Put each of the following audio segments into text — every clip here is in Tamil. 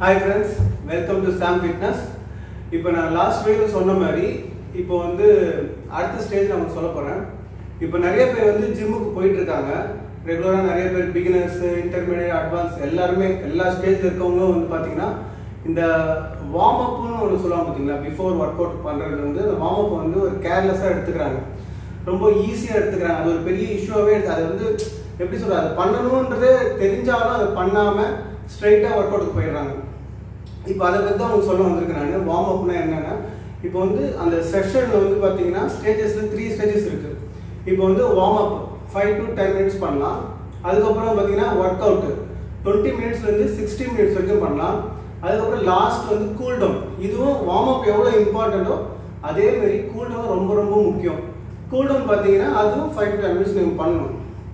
hi friends welcome to Sam fitness இப்போ நான் லாஸ்ட் வீடியோ சொன்ன மாதிரி இப்போ வந்து அடுத்த ஸ்டேஜ் நான் சொல்ல போகிறேன் இப்போ நிறைய பேர் வந்து ஜிம்முக்கு போயிட்டு இருக்காங்க ரெகுலராக நிறைய பேர் பிகினர்ஸ் இன்டர்மீடியட் அட்வான்ஸ் எல்லாருமே எல்லா ஸ்டேஜில் இருக்கவங்களும் வந்து பார்த்தீங்கன்னா இந்த வார்ம் அப்னு ஒன்று சொல்லுவாங்க பார்த்தீங்களா பிஃபோர் ஒர்க் அவுட் பண்ணுறது வந்து அந்த வார்ம் அப் வந்து ஒரு கேர்லெஸ்ஸாக எடுத்துக்கிறாங்க ரொம்ப ஈஸியாக எடுத்துக்கிறாங்க அது ஒரு பெரிய இஷ்யூவாகவே எடுத்து அது வந்து எப்படி சொல்றது அது பண்ணணுன்றது தெரிஞ்சாலும் அதை பண்ணாமல் ஸ்ட்ரைட்டாக ஒர்க் அவுட்டுக்கு போயிடுறாங்க இப்போ அதை பற்றி தான் உங்களுக்கு சொல்ல வந்திருக்கேன் நான் வார்ம் அப்னா என்னன்னா இப்போ வந்து அந்த செஷனில் வந்து பார்த்தீங்கன்னா ஸ்டேஜஸில் த்ரீ ஸ்டேஜஸ் இருக்குது இப்போ வந்து warm up five to ten minutes பண்ணலாம் அதுக்கப்புறம் பார்த்தீங்கன்னா ஒர்க் அவுட்டு டுவெண்ட்டி மினிட்ஸ்லேருந்து சிக்ஸ்டி மினிட்ஸ் வரைக்கும் பண்ணலாம் அதுக்கப்புறம் லாஸ்ட் வந்து கூல் டவுன் இதுவும் வார்ம் அப் எவ்வளோ இம்பார்ட்டண்ட்டோ அதே மாதிரி கூல் டவுன் ரொம்ப ரொம்ப முக்கியம் கூல் டவுன் பார்த்தீங்கன்னா அதுவும் ஃபைவ் டு டென் மினிட்ஸ் நீங்கள் பண்ணணும்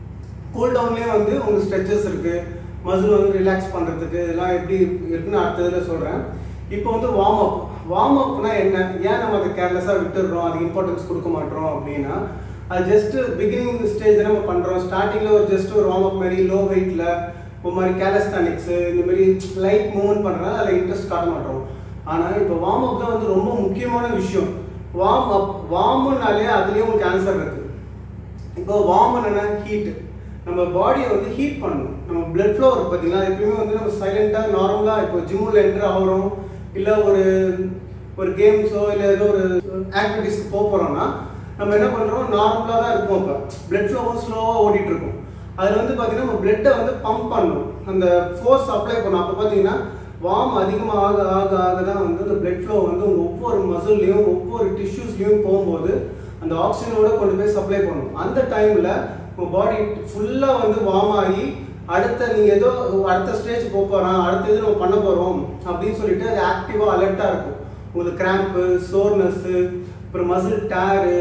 கூல் டவுன்லேயே வந்து உங்களுக்கு ஸ்ட்ரெச்சஸ் இருக்கு மசில் வந்து ரிலாக்ஸ் பண்ணுறதுக்கு இதெல்லாம் எப்படி இருக்குன்னு அடுத்ததில் சொல்கிறேன் இப்போ வந்து வார்ம் அப் வார்ம் அப்னா என்ன ஏன் நம்ம அதை கேர்லெஸ்ஸாக விட்டுடுறோம் அதுக்கு இம்பார்ட்டன்ஸ் கொடுக்க மாட்டோம் அப்படின்னா அது ஜஸ்ட் பிகினிங் ஸ்டேஜ் நம்ம பண்ணுறோம் ஸ்டார்டிங்கில் ஒரு ஜஸ்ட் ஒரு வார்ம் அப் மாதிரி லோ வெயிட்டில் ஒரு மாதிரி கேலஸ்டானிக்ஸ் இந்த மாதிரி லைட் மூவ்மெண்ட் பண்ணுறதுனால அதில் இன்ட்ரெஸ்ட் காட்ட மாட்டோம் ஆனால் இப்போ வார்ம் அப் தான் வந்து ரொம்ப முக்கியமான விஷயம் வார்ம் அப் வார்ம்னாலே அதுலேயும் உங்களுக்கு ஆன்சர் இருக்குது இப்போ வார்ம் என்ன ஹீட் நம்ம பாடியை வந்து ஹீட் பண்ணணும் நம்ம பிளட் ஃப்ளோ இருக்கு பார்த்தீங்களா எப்பயுமே வந்து நம்ம சைலண்டாக நார்மலாக இப்போ ஜிம்மில் என்ட்ரு ஆகிறோம் இல்லை ஒரு ஒரு கேம்ஸோ இல்லை ஏதோ ஒரு ஆக்டிவிட்டீஸ்க்கு போக போகிறோம்னா நம்ம என்ன பண்ணுறோம் நார்மலாக தான் இருப்போம் இப்போ பிளட் ஃப்ளோவும் ஸ்லோவாக ஓடிட்டு இருக்கும் அதில் வந்து பார்த்தீங்கன்னா நம்ம பிளட்டை வந்து பம்ப் பண்ணணும் அந்த ஃபோர்ஸ் அப்ளை பண்ணணும் அப்போ பார்த்தீங்கன்னா வார்ம் அதிகமாக ஆக ஆக ஆக தான் வந்து அந்த பிளட் ஃப்ளோ வந்து உங்கள் ஒவ்வொரு மசில்லையும் ஒவ்வொரு டிஷ்யூஸ்லையும் போகும்போது அந்த ஆக்சிஜனோட கொண்டு போய் சப்ளை பண்ணும் அந்த டைமில் உங்கள் பாடி ஃபுல்லாக வந்து வார்ம் ஆகி அடுத்த நீங்கள் ஏதோ அடுத்த ஸ்டேஜ் போக போகிறோம் அடுத்த இது நம்ம பண்ண போகிறோம் அப்படின்னு சொல்லிட்டு அது ஆக்டிவாக அலர்ட்டாக இருக்கும் உங்களுக்கு கிராம்ப்பு சோர்னஸ்ஸு அப்புறம் மசில் டேரு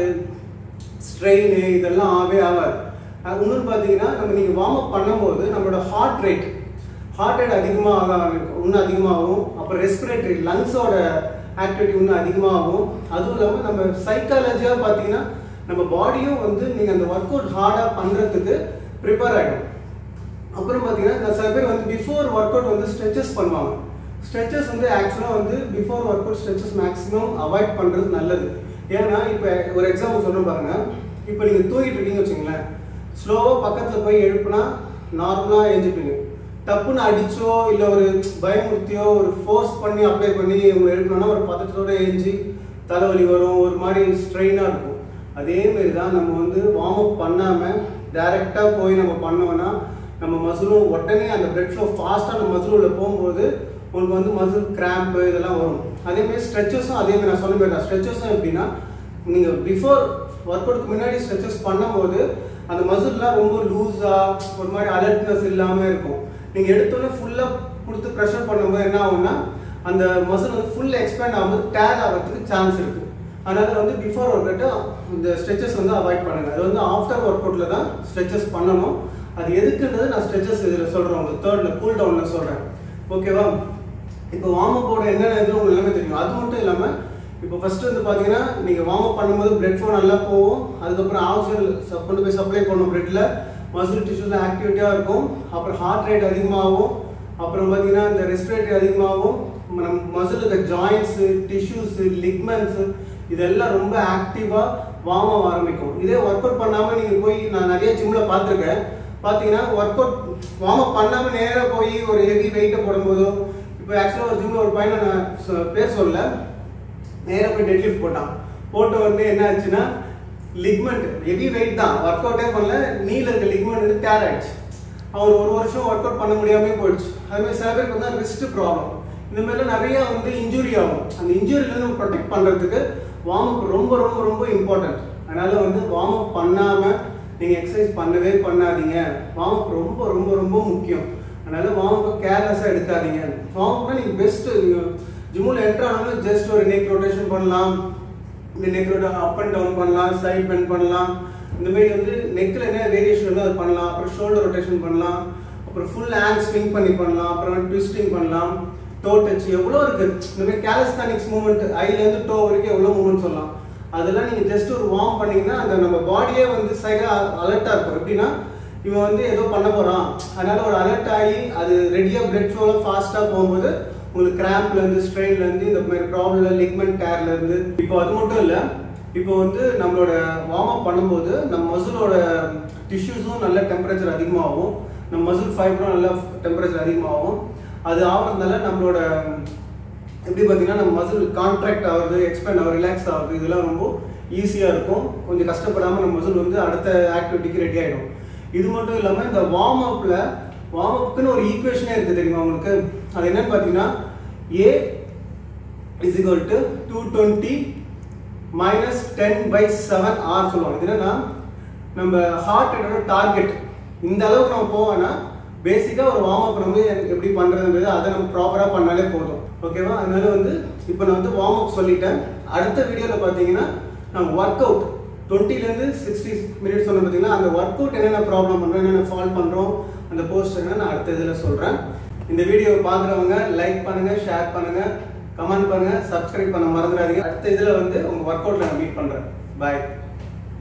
ஸ்ட்ரெயின் இதெல்லாம் ஆகவே ஆகாது இன்னொன்று பார்த்தீங்கன்னா நம்ம நீங்கள் வார்ம் அப் பண்ணும்போது நம்மளோட ஹார்ட் ரேட் ஹார்ட் ரேட் அதிகமாக ஆக ஆரம்பிக்கும் இன்னும் அதிகமாகும் அப்புறம் ரெஸ்பிரேட்டரி லங்ஸோட ஆக்டிவிட்டி இன்னும் அதிகமாகும் அதுவும் இல்லாமல் நம்ம சைக்காலஜியாக பார்த்தீங்கன்னா நம்ம பாடியும் வந்து நீங்கள் அந்த ஒர்க் அவுட் ஹார்டாக பண்ணுறதுக்கு ப்ரிப்பேர் ஆகிடும் அப்புறம் பார்த்தீங்கன்னா சில பேர் வந்து பிஃபோர் ஒர்க் அவுட் வந்து ஸ்ட்ரெச்சஸ் பண்ணுவாங்க ஸ்ட்ரெச்சஸ் வந்து ஆக்சுவலாக வந்து before workout stretches maximum avoid பண்ணுறது நல்லது ஏன்னா இப்போ ஒரு எக்ஸாம்பிள் சொன்ன பாருங்க இப்போ நீங்கள் தூங்கிட்டு இருக்கீங்கன்னு வச்சுங்களேன் ஸ்லோவாக பக்கத்தில் போய் எழுப்புனா நார்மலாக எழுஞ்சிப்பீங்க டப்புன்னு அடிச்சோ இல்லை ஒரு பயமுறுத்தியோ ஒரு ஃபோர்ஸ் பண்ணி அப்ளை பண்ணி உங்களை எழுப்பணும்னா ஒரு பதற்றத்தோட எழுஞ்சி தலைவலி வரும் ஒரு மாதிரி ஸ்ட்ரெயினாக இருக்கும் அதே மாதிரி தான் நம்ம வந்து வார்ம் அப் பண்ணாமல் டைரெக்டாக போய் நம்ம பண்ணோம்னா நம்ம மசிலும் உடனே அந்த பிளட் ஃப்ளோ ஃபாஸ்ட்டாக நம்ம மசில் உள்ள போகும்போது உங்களுக்கு வந்து மசில் கிராம்ப்பு இதெல்லாம் வரும் அதேமாதிரி ஸ்ட்ரெச்சஸும் அதேமாதிரி நான் சொன்ன மாதிரி தான் ஸ்ட்ரெச்சஸும் எப்படின்னா நீங்கள் பிஃபோர் ஒர்க் அவுட்க்கு முன்னாடி ஸ்ட்ரெச்சஸ் பண்ணும்போது அந்த மசில்லாம் ரொம்ப லூஸாக ஒரு மாதிரி அலர்ட்னஸ் இல்லாமல் இருக்கும் நீங்கள் எடுத்தோன்னே ஃபுல்லாக கொடுத்து ப்ரெஷர் பண்ணும்போது என்ன ஆகும்னா அந்த மசில் வந்து ஃபுல் எக்ஸ்பேண்ட் ஆகும்போது டேர் ஆகிறதுக்கு சான்ஸ் இருக்குது அதனால வந்து பிஃபோர் ஒர்க் அவுட்டு இந்த ஸ்ட்ரெச்சஸ் வந்து அவாய்ட் பண்ணுங்க அது வந்து ஆஃப்டர் ஒர்க் அவுட்டில் தான் ஸ்ட்ரெச்சஸ் பண்ணணும் அது எதுக்குன்றது நான் ஸ்ட்ரெச்சஸ் இதில் சொல்கிறேன் உங்களுக்கு தேர்டில் கூல் டவுனில் சொல்கிறேன் ஓகேவா இப்போ வார்ம் அப்போட என்னென்ன இது உங்களுக்கு எல்லாமே தெரியும் அது மட்டும் இல்லாமல் இப்போ ஃபர்ஸ்ட் வந்து பார்த்தீங்கன்னா நீங்கள் வார்ம் அப் பண்ணும்போது பிளட் ஃப்ளோ நல்லா போகும் அதுக்கப்புறம் ஆக்சிஜன் கொண்டு போய் சப்ளை பண்ணும் பிளட்டில் மசில் டிஷ்யூஸ் ஆக்டிவிட்டியாக இருக்கும் அப்புறம் ஹார்ட் ரேட் அதிகமாகும் அப்புறம் பார்த்தீங்கன்னா இந்த ரெஸ்பிரேட்டரி அதிகமாகும் நம்ம மசிலுக்கு ஜாயின்ஸு டிஷ்யூஸு லிக்மெண்ட்ஸு இதெல்லாம் ரொம்ப ஆக்டிவாக வார்ம் ஆக ஆரம்பிக்கும் இதே ஒர்க் அவுட் பண்ணாமல் நீங்கள் போய் நான் நிறைய ஜிம்மில் பார்த்துருக்கேன் பார்த்தீங்கன்னா ஒர்க் அவுட் வார்ம் அப் பண்ணாமல் நேராக போய் ஒரு ஹெவி வெயிட்டை போடும்போதோ இப்போ ஆக்சுவலாக ஒரு ஜிம்மில் ஒரு பையனை நான் சொ- பேர் சொல்ல நேராக போய் டெட் லிஃப்ட் போட்டான் போட்ட உடனே என்ன ஆச்சுன்னா லிக்மெண்ட் ஹெவி வெயிட் தான் ஒர்க் அவுட்டே பண்ணல நீல இருக்க லிக்மெண்ட் வந்து டேர் ஆயிடுச்சு அவர் ஒரு வருஷம் ஒர்க் அவுட் பண்ண முடியாமே போயிடுச்சு அதுமாதிரி சில பேருக்கு வந்து ரிஸ்ட் ப்ராப்ளம் இந்த மாதிரிலாம் நிறைய வந்து இன்ஜுரி ஆகும் அந்த இன்ஜுரியிலேருந்து நம்ம ப்ரொடெக்ட் பண்ணுறதுக்கு வார்ம் அப் ரொம்ப ரொம்ப ரொம்ப இம்பார்ட்டன்ட் அதனால வந்து வார்ம் அப் பண்ணாமல் நீங்கள் எக்ஸசைஸ் பண்ணவே பண்ணாதீங்க வார்ம் அப் ரொம்ப ரொம்ப ரொம்ப முக்கியம் அதனால வார்ம் அப் கேர்லெஸ்ஸாக எடுக்காதீங்க வார்ம் அப்னா நீங்கள் பெஸ்ட்டு ஜிம்மில் என்ட்ரு ஆனாலும் ஜஸ்ட் ஒரு நெக் ரொட்டேஷன் பண்ணலாம் இந்த நெக் அப் அண்ட் டவுன் பண்ணலாம் சைட் பெண்ட் பண்ணலாம் இந்த மாதிரி வந்து நெக்கில் என்ன வேரியேஷன் இருக்கோ அது பண்ணலாம் அப்புறம் ஷோல்டர் ரொட்டேஷன் பண்ணலாம் அப்புறம் ஃபுல் ஹேண்ட் ஸ்விங் பண்ணி பண்ணலாம் அப்புறம் ட்விஸ்டிங் பண்ணலாம் டோ டச் எவ்வளோ இருக்கு இந்த மாதிரி கேலஸ்தானிக்ஸ் மூவ்மெண்ட் ஐலேருந்து டோ வரைக்கும் எவ்வளோ மூவ்மெண்ட் சொல்லலாம் அதெல்லாம் நீங்கள் ஜஸ்ட் ஒரு வார்ம் பண்ணீங்கன்னா அந்த நம்ம பாடியே வந்து சைடாக அலர்ட்டாக இருக்கும் எப்படின்னா இவன் வந்து ஏதோ பண்ண போகிறான் அதனால ஒரு அலர்ட் ஆகி அது ரெடியாக பிளட் ஃப்ளோவில் ஃபாஸ்ட்டாக போகும்போது உங்களுக்கு கிராம்ப்ல இருந்து ஸ்ட்ரெயின்ல இருந்து இந்த மாதிரி ப்ராப்ளம் லிக்மெண்ட் டேர்ல இருந்து இப்போ அது மட்டும் இல்லை இப்போ வந்து நம்மளோட வார்ம் அப் பண்ணும்போது நம்ம மசிலோட டிஷ்யூஸும் நல்ல டெம்பரேச்சர் அதிகமாகும் நம்ம மசில் ஃபைபரும் நல்ல டெம்பரேச்சர் அதிகமாகும் அது ஆகிறதுனால நம்மளோட எப்படி பார்த்தீங்கன்னா நம்ம மசில் கான்ட்ராக்ட் ஆகுது எக்ஸ்பேண்ட் ஆகுது ரிலாக்ஸ் ஆகுது இதெல்லாம் ரொம்ப ஈஸியாக இருக்கும் கொஞ்சம் கஷ்டப்படாமல் நம்ம மசில் வந்து அடுத்த ஆக்டிவிட்டிக்கு ரெடி ஆகிடும் இது மட்டும் இல்லாமல் இந்த வார்ம் அப்பில் வார்ம் அப்புக்குன்னு ஒரு ஈக்குவேஷனே இருக்குது தெரியுமா உங்களுக்கு அது என்னன்னு பார்த்தீங்கன்னா A is equal to two twenty minus ten by seven or சொல்லுவாங்க இது என்னன்னா நம்ம ஹார்ட் ரேட்டோட டார்கெட் இந்த அளவுக்கு நம்ம போவோம்னா பேசிக்காக ஒரு வார்ம் அப் நம்ம எப்படி பண்ணுறதுன்றது அதை நம்ம ப்ராப்பராக பண்ணாலே போதும் ஓகேவா அதனால வந்து இப்போ நான் வந்து வார்ம் அப் சொல்லிட்டேன் அடுத்த வீடியோவில் பார்த்தீங்கன்னா நம்ம ஒர்க் அவுட் டுவெண்ட்டிலேருந்து சிக்ஸ்டி மினிட்ஸ் சொன்ன பார்த்தீங்கன்னா அந்த ஒர்க் அவுட் என்னென்ன ப்ராப்ளம் பண்ணுறோம் என்னென்ன ஃபால் பண்ணுறோம் அந்த போஸ்ட் என்ன நான் அடுத்த இதில் சொல்கிறேன் இந்த வீடியோவை பார்க்குறவங்க லைக் பண்ணுங்கள் ஷேர் பண்ணுங்கள் கமெண்ட் பண்ணுங்கள் சப்ஸ்கிரைப் பண்ண மறந்துடாதீங்க அடுத்த இதில் வந்து உங்கள் ஒர்க் அவுட்டில் நான் மீட் பண்ணுறேன் பாய்